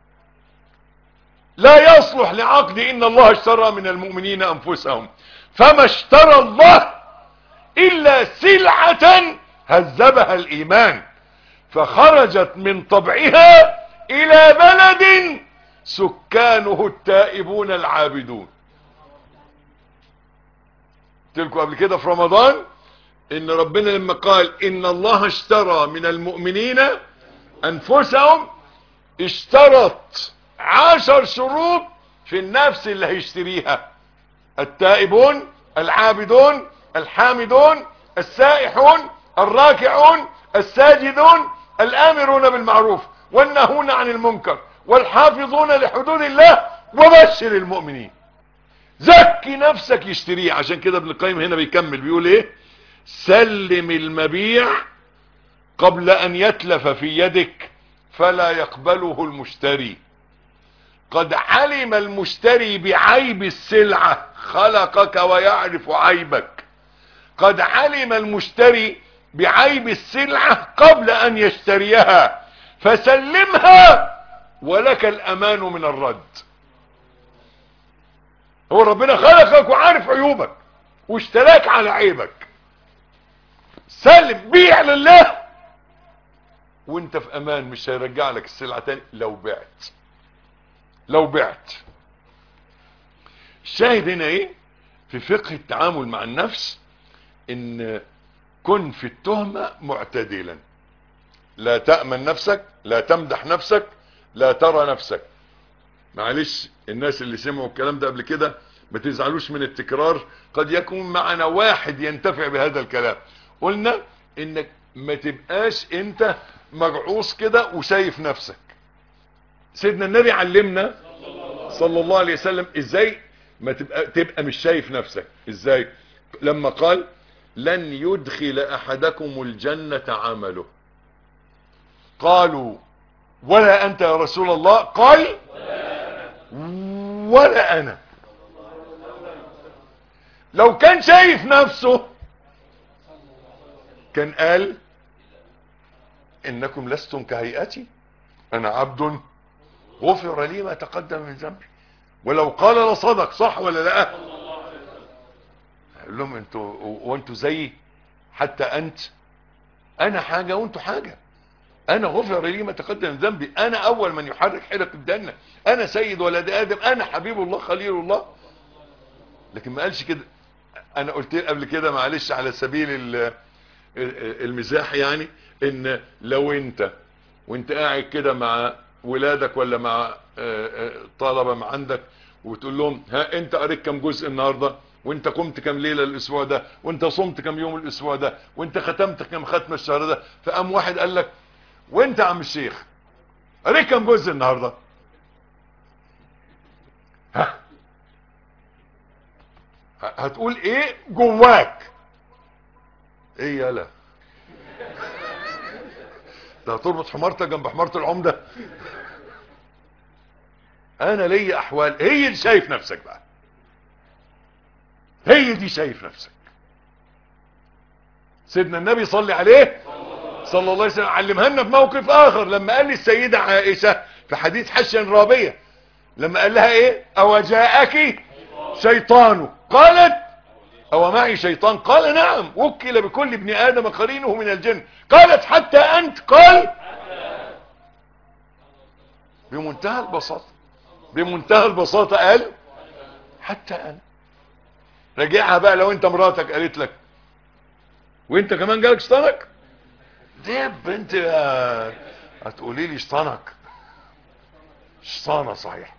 لا يصلح لعقد ان الله اشترى من المؤمنين انفسهم فما اشترى الله الا سلعة هذبها الايمان فخرجت من طبعها الى بلد سكانه التائبون العابدون تلكوا قبل كده في رمضان ان ربنا لما قال ان الله اشترى من المؤمنين انفسهم اشترط عشر شروط في النفس اللي هيشتريها التائبون العابدون الحامدون السائحون الراكعون الساجدون الامرون بالمعروف والنهون عن المنكر والحافظون لحدود الله وبشر المؤمنين زكي نفسك يشتريه عشان كده ابن القيم هنا بيكمل بيقول ايه سلم المبيع قبل ان يتلف في يدك فلا يقبله المشتري قد علم المشتري بعيب السلعة خلقك ويعرف عيبك قد علم المشتري بعيب السلعة قبل ان يشتريها فسلمها ولك الامان من الرد هو ربنا خلقك وعارف عيوبك واشتراك على عيبك سلم بيع لله وانت في امان مش هيرجع لك السلعة تاني لو بعت لو بعت الشاهد هنا ايه في فقه التعامل مع النفس ان كن في التهمة معتدلا لا تأمن نفسك لا تمدح نفسك لا ترى نفسك معلش الناس اللي سمعوا الكلام ده قبل كده ما تزعلوش من التكرار قد يكون معنا واحد ينتفع بهذا الكلام قلنا انك ما تبقاش انت مجعوص كده وشايف نفسك سيدنا النبي علمنا صلى الله عليه وسلم ازاي ما تبقى, تبقى مش شايف نفسك ازاي لما قال لن يدخل احدكم الجنة عمله قالوا ولا انت يا رسول الله قال ولا انا لو كان شايف نفسه كان قال انكم لستم كهيئتي انا عبد غفر لي ما تقدم من ذنبي ولو قال لصدق صح ولا لا قال لهم انتوا وانتوا زيي حتى انت انا حاجة وانتوا حاجة انا غفر لي ما تقدم من ذنبي انا اول من يحرك حلق الجنة انا سيد ولد ادم انا حبيب الله خليل الله لكن ما قالش كده انا قلت قبل كده معلش على سبيل ال- المزاح يعني ان لو انت وانت قاعد كده مع ولادك ولا مع آه، آه، طلبة ما عندك وتقول لهم ها انت قريت كم جزء النهاردة وانت قمت كم ليلة الاسبوع ده وانت صمت كم يوم الاسبوع ده وانت ختمت كم ختمة الشهر ده فقام واحد قال لك وانت يا عم الشيخ قريت كم جزء النهاردة ها هتقول ايه جواك ايه يالا ده هتربط حمارتك جنب حمارة العمدة انا ليا احوال هي دي شايف نفسك بقى هي دي شايف نفسك سيدنا النبي صلي عليه صلى الله عليه وسلم علمها لنا بموقف اخر لما قال للسيدة عائشة في حديث حشا رابية لما قال لها ايه او جاءك شيطان قالت او معي شيطان قال نعم وكل بكل ابن ادم قرينه من الجن قالت حتى انت قال بمنتهى البساطة بمنتهى البساطة قال حتى انا راجعها بقى لو انت مراتك قالت لك وانت كمان جالك شيطانك دب انت آه، هتقولي لي شيطانك شيطانة صحيح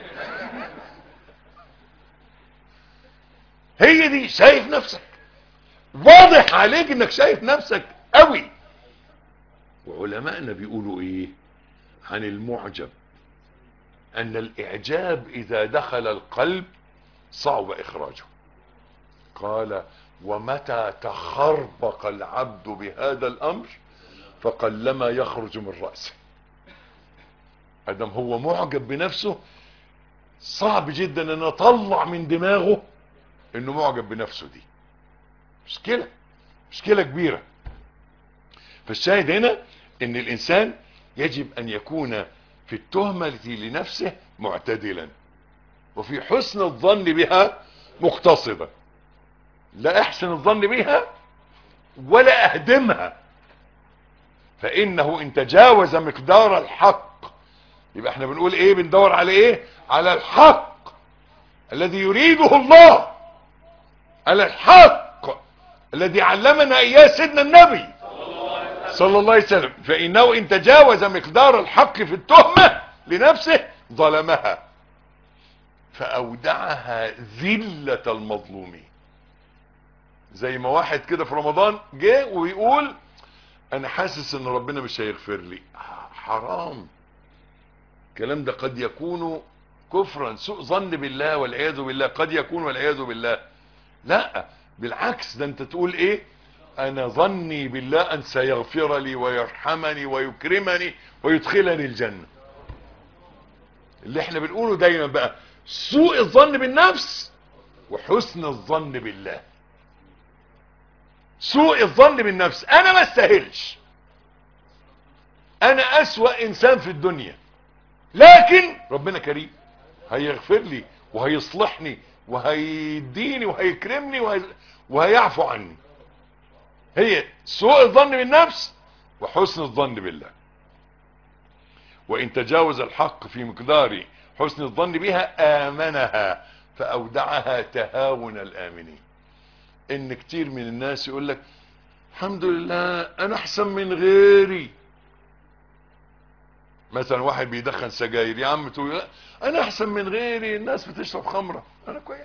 هي دي شايف نفسك واضح عليك انك شايف نفسك قوي وعلماءنا بيقولوا ايه عن المعجب ان الاعجاب اذا دخل القلب صعب اخراجه قال ومتى تخربق العبد بهذا الامر فقلما يخرج من رأسه ادم هو معجب بنفسه صعب جدا ان اطلع من دماغه انه معجب بنفسه دي مشكلة مشكلة كبيرة فالشاهد هنا ان الانسان يجب ان يكون في التهمة لنفسه معتدلا وفي حسن الظن بها مقتصدا لا احسن الظن بها ولا اهدمها فانه ان تجاوز مقدار الحق يبقى احنا بنقول ايه بندور على ايه على الحق الذي يريده الله على الحق الذي علمنا اياه سيدنا النبي صلى الله عليه وسلم فانه ان تجاوز مقدار الحق في التهمة لنفسه ظلمها فاودعها ذلة المظلومين زي ما واحد كده في رمضان جه ويقول انا حاسس ان ربنا مش هيغفر لي حرام الكلام ده قد يكون كفرا سوء ظن بالله والعياذ بالله قد يكون والعياذ بالله لا بالعكس ده انت تقول ايه انا ظني بالله ان سيغفر لي ويرحمني ويكرمني ويدخلني الجنة اللي احنا بنقوله دايما بقى سوء الظن بالنفس وحسن الظن بالله سوء الظن بالنفس انا ما استاهلش انا اسوأ انسان في الدنيا لكن ربنا كريم هيغفر لي وهيصلحني وهيديني وهيكرمني وهي... وهيعفو عني هي سوء الظن بالنفس وحسن الظن بالله وان تجاوز الحق في مقدار حسن الظن بها امنها فاودعها تهاون الامنين ان كتير من الناس يقول لك الحمد لله انا احسن من غيري مثلا واحد بيدخن سجاير يا عم تقول لا انا احسن من غيري الناس بتشرب خمرة انا كويس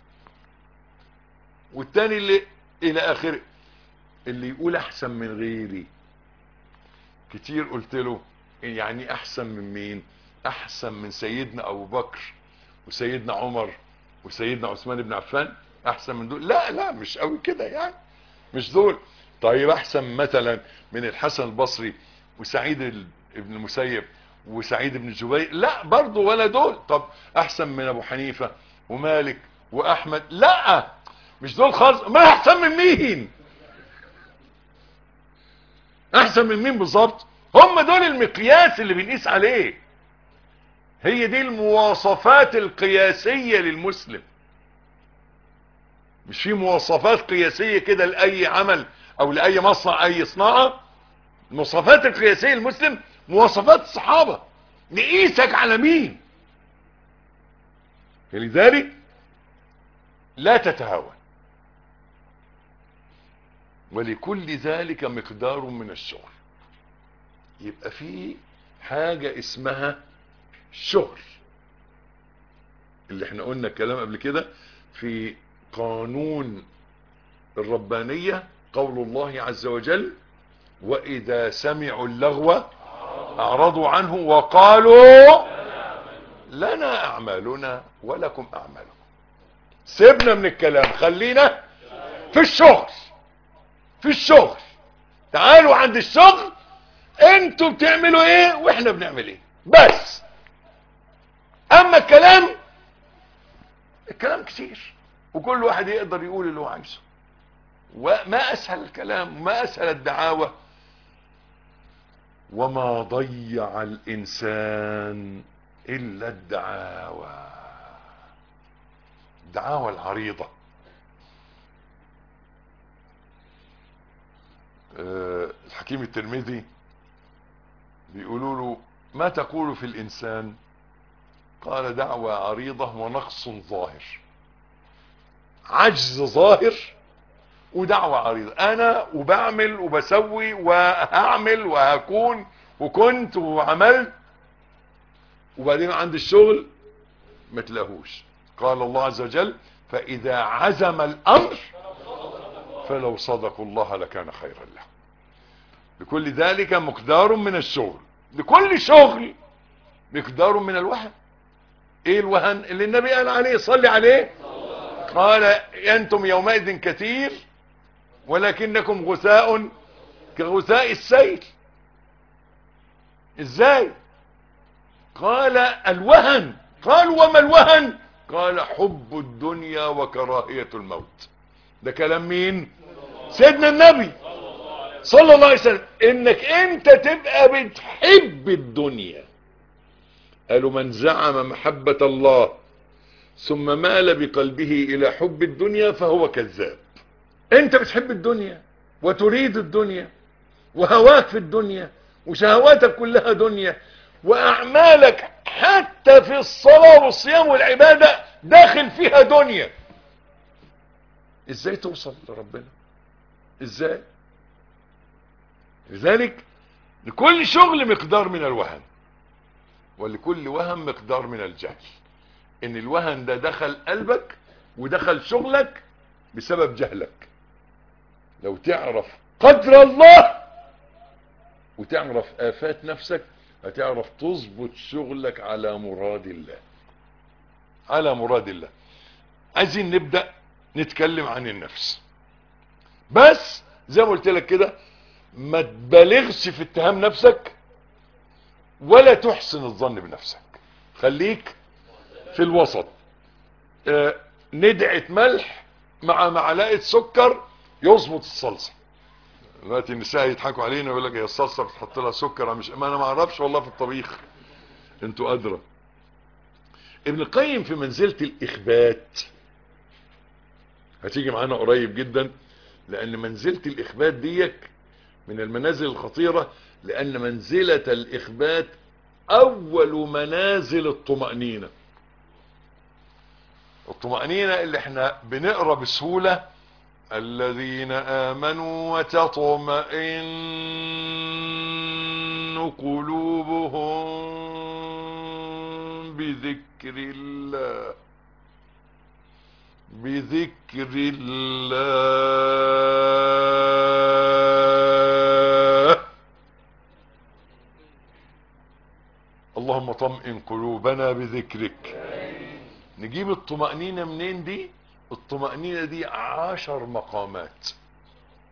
والتاني اللي الى اخره اللي يقول احسن من غيري كتير قلت له يعني احسن من مين احسن من سيدنا ابو بكر وسيدنا عمر وسيدنا عثمان بن عفان احسن من دول لا لا مش قوي كده يعني مش دول طيب احسن مثلا من الحسن البصري وسعيد ال- ابن المسيب وسعيد بن جبير لا برضه ولا دول طب احسن من ابو حنيفة ومالك واحمد لا مش دول خالص ما احسن من مين احسن من مين بالظبط هم دول المقياس اللي بنقيس عليه هي دي المواصفات القياسية للمسلم مش في مواصفات قياسية كده لأي عمل او لأي مصنع اي صناعة المواصفات القياسية للمسلم مواصفات الصحابة نقيسك على مين فلذلك لا تتهاون ولكل ذلك مقدار من الشغل يبقى في حاجة اسمها شغل اللي احنا قلنا الكلام قبل كده في قانون الربانية قول الله عز وجل وإذا سمعوا اللغو أعرضوا عنه وقالوا لنا أعمالنا ولكم أعمالكم سيبنا من الكلام خلينا في الشغل في الشغل تعالوا عند الشغل انتوا بتعملوا ايه واحنا بنعمل ايه بس اما الكلام الكلام كتير وكل واحد يقدر يقول اللي هو عايزه وما اسهل الكلام وما اسهل الدعاوى وما ضيع الانسان الا الدعاوى الدعاوى العريضة أه الحكيم الترمذي بيقولوا له ما تقول في الانسان قال دعوى عريضة ونقص ظاهر عجز ظاهر ودعوة عريضة انا وبعمل وبسوي وهعمل وهكون وكنت وعملت وبعدين عند الشغل ما تلاقوش قال الله عز وجل فاذا عزم الامر فلو صدقوا الله لكان خيرا له لكل ذلك مقدار من الشغل لكل شغل مقدار من الوهن ايه الوهن اللي النبي قال عليه صلي عليه قال انتم يومئذ كثير ولكنكم غثاء كغثاء السيل ازاي قال الوهن قال وما الوهن قال حب الدنيا وكراهية الموت ده كلام مين سيدنا النبي صلى الله عليه وسلم انك انت تبقى بتحب الدنيا قالوا من زعم محبة الله ثم مال بقلبه الى حب الدنيا فهو كذاب انت بتحب الدنيا وتريد الدنيا وهواك في الدنيا وشهواتك كلها دنيا واعمالك حتى في الصلاة والصيام والعبادة داخل فيها دنيا ازاي توصل لربنا ازاي لذلك لكل شغل مقدار من الوهن ولكل وهم مقدار من الجهل ان الوهن ده دخل قلبك ودخل شغلك بسبب جهلك لو تعرف قدر الله وتعرف آفات نفسك هتعرف تظبط شغلك على مراد الله على مراد الله عايزين نبدأ نتكلم عن النفس بس زي ما قلت لك كده ما تبالغش في اتهام نفسك ولا تحسن الظن بنفسك خليك في الوسط اه ندعة ملح مع معلقة سكر يظبط الصلصة دلوقتي النساء يضحكوا علينا ويقول لك هي الصلصه بتحط لها سكر مش ما انا ما اعرفش والله في الطبيخ انتوا ادرى ابن القيم في منزله الاخبات هتيجي معانا قريب جدا لان منزله الاخبات ديك من المنازل الخطيره لان منزله الاخبات اول منازل الطمانينه الطمانينه اللي احنا بنقرا بسهوله الذين آمنوا وتطمئن قلوبهم بذكر الله بذكر الله اللهم طمئن قلوبنا بذكرك نجيب الطمأنينة منين دي الطمأنينة دي عشر مقامات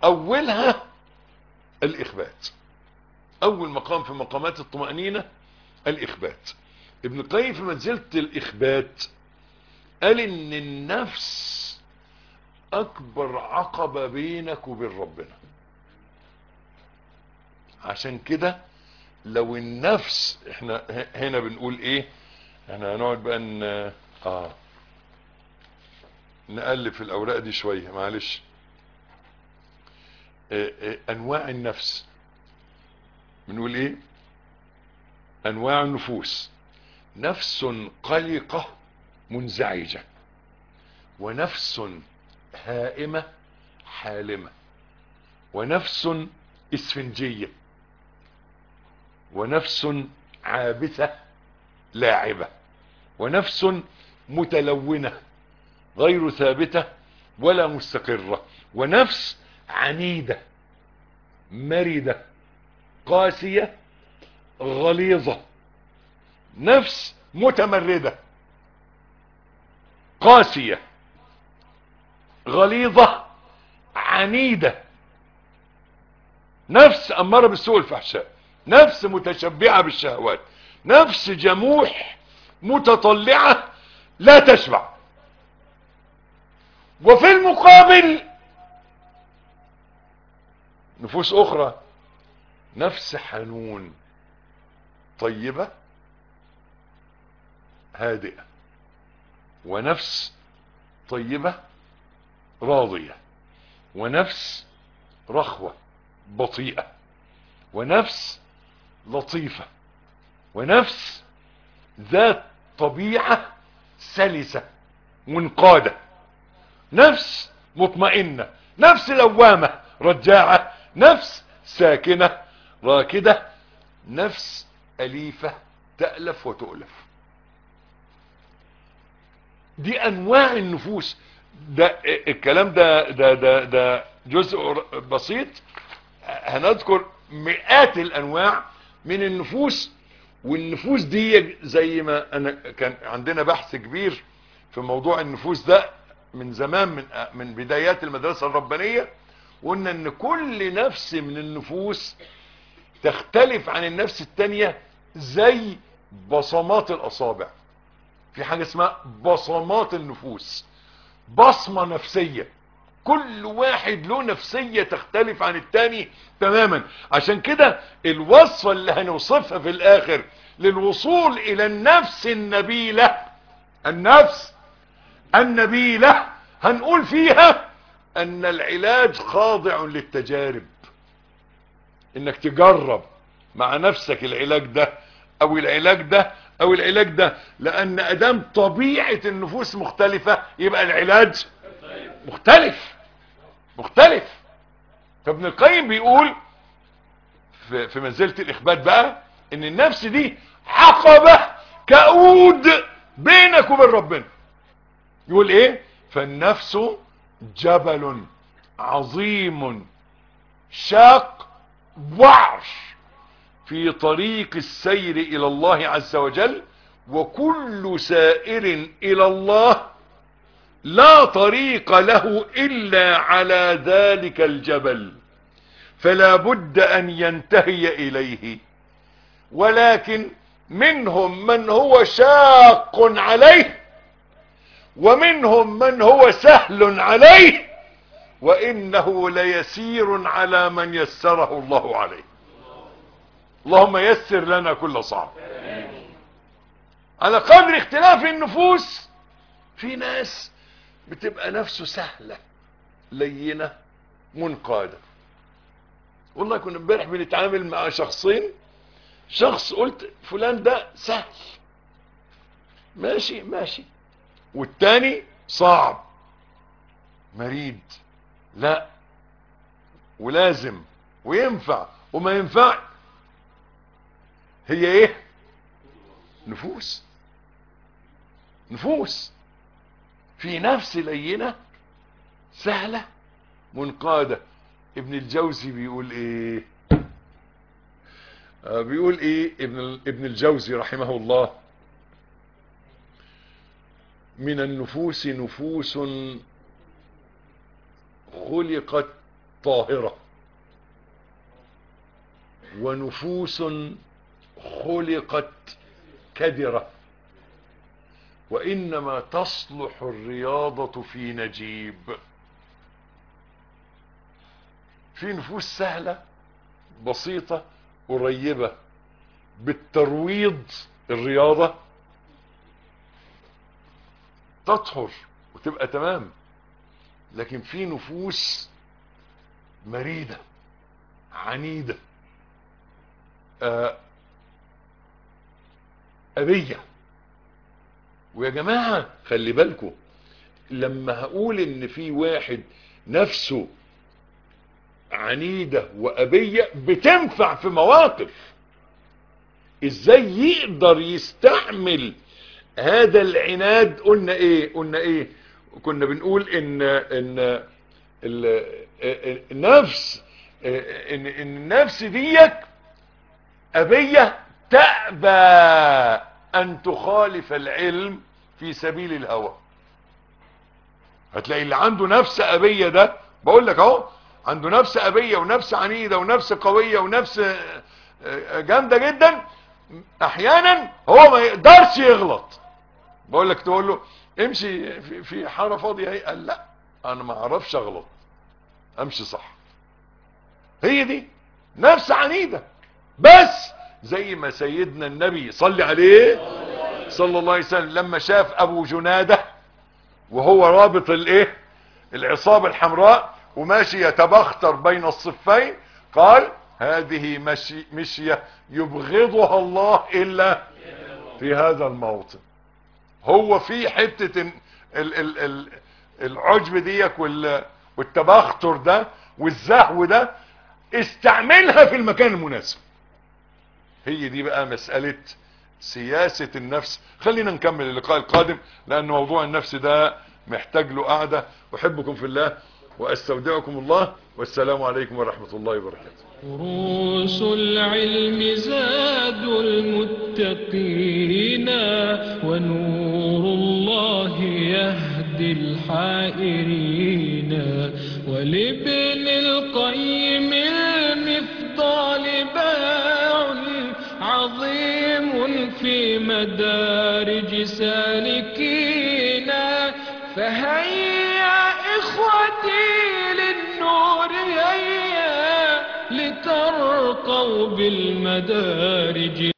اولها الاخبات اول مقام في مقامات الطمأنينة الاخبات ابن القيم في منزلة الاخبات قال ان النفس اكبر عقبة بينك وبين ربنا عشان كده لو النفس احنا هنا بنقول ايه احنا هنقعد بقى ان اه نقلب في الاوراق دي شوية معلش اه اه انواع النفس بنقول ايه انواع النفوس نفس قلقة منزعجة ونفس هائمة حالمة ونفس اسفنجية ونفس عابثة لاعبة ونفس متلونة غير ثابتة ولا مستقرة ونفس عنيدة مردة قاسية غليظة نفس متمردة قاسية غليظة عنيدة نفس أمارة بالسوء الفحشاء نفس متشبعة بالشهوات نفس جموح متطلعة لا تشبع وفي المقابل نفوس أخرى نفس حنون طيبة هادئة ونفس طيبة راضية ونفس رخوة بطيئة ونفس لطيفة ونفس ذات طبيعة سلسة منقادة نفس مطمئنة نفس لوامة رجاعة نفس ساكنة راكدة نفس أليفة تألف وتؤلف دي أنواع النفوس ده الكلام ده ده ده ده جزء بسيط هنذكر مئات الانواع من النفوس والنفوس دي زي ما انا كان عندنا بحث كبير في موضوع النفوس ده من زمان من من بدايات المدرسة الربانية وقلنا ان كل نفس من النفوس تختلف عن النفس التانية زي بصمات الاصابع في حاجة اسمها بصمات النفوس بصمة نفسية كل واحد له نفسية تختلف عن التاني تماما عشان كده الوصفة اللي هنوصفها في الاخر للوصول الى النفس النبيلة النفس النبيلة هنقول فيها ان العلاج خاضع للتجارب انك تجرب مع نفسك العلاج ده او العلاج ده او العلاج ده لان ادام طبيعة النفوس مختلفة يبقى العلاج مختلف مختلف فابن القيم بيقول في, في منزلة الاخبات بقى ان النفس دي عقبة كؤود بينك وبين ربنا يقول ايه فالنفس جبل عظيم شاق وعر في طريق السير الى الله عز وجل وكل سائر الى الله لا طريق له الا على ذلك الجبل فلا بد ان ينتهي اليه ولكن منهم من هو شاق عليه ومنهم من هو سهل عليه وانه ليسير على من يسره الله عليه اللهم يسر لنا كل صعب على قدر اختلاف النفوس في ناس بتبقى نفسه سهلة لينة منقادة والله كنا امبارح بنتعامل مع شخصين شخص قلت فلان ده سهل ماشي ماشي والتاني صعب مريد لا ولازم وينفع وما ينفع هي ايه نفوس نفوس في نفس لينة سهلة منقادة ابن الجوزي بيقول ايه آه بيقول ايه ابن, ابن الجوزي رحمه الله من النفوس نفوس خلقت طاهرة ونفوس خلقت كدرة وإنما تصلح الرياضة في نجيب في نفوس سهلة بسيطة قريبة بالترويض الرياضة تطهر وتبقى تمام لكن في نفوس مريدة عنيدة آه أبية ويا جماعة خلي بالكم لما هقول ان في واحد نفسه عنيدة وأبية بتنفع في مواقف ازاي يقدر يستعمل هذا العناد قلنا ايه قلنا ايه كنا بنقول ان ان النفس ان ان النفس ديك ابيه تأبى ان تخالف العلم في سبيل الهوى هتلاقي اللي عنده نفس ابيه ده بقول لك اهو عنده نفس ابيه ونفس عنيده ونفس قويه ونفس جامده جدا احيانا هو ما يقدرش يغلط بقول لك تقول له امشي في, في حاره فاضيه اهي قال لا انا ما اعرفش اغلط امشي صح هي دي نفس عنيده بس زي ما سيدنا النبي صلي عليه صلى الله عليه وسلم لما شاف ابو جناده وهو رابط الايه العصابه الحمراء وماشي يتبختر بين الصفين قال هذه مشي مشيه يبغضها الله الا في هذا الموطن هو في حته ال ال ال العجب ديك والتبختر ده والزهو ده استعملها في المكان المناسب هي دي بقى مسألة سياسة النفس خلينا نكمل اللقاء القادم لأن موضوع النفس ده محتاج له قعدة أحبكم في الله وأستودعكم الله والسلام عليكم ورحمة الله وبركاته دروس العلم زاد المتقين ونور الله يهدي الحائرين ولابن القيم المفضال باع عظيم في مدارج سالكين فهيا إخوتي للنور هيا لترقوا بالمدارج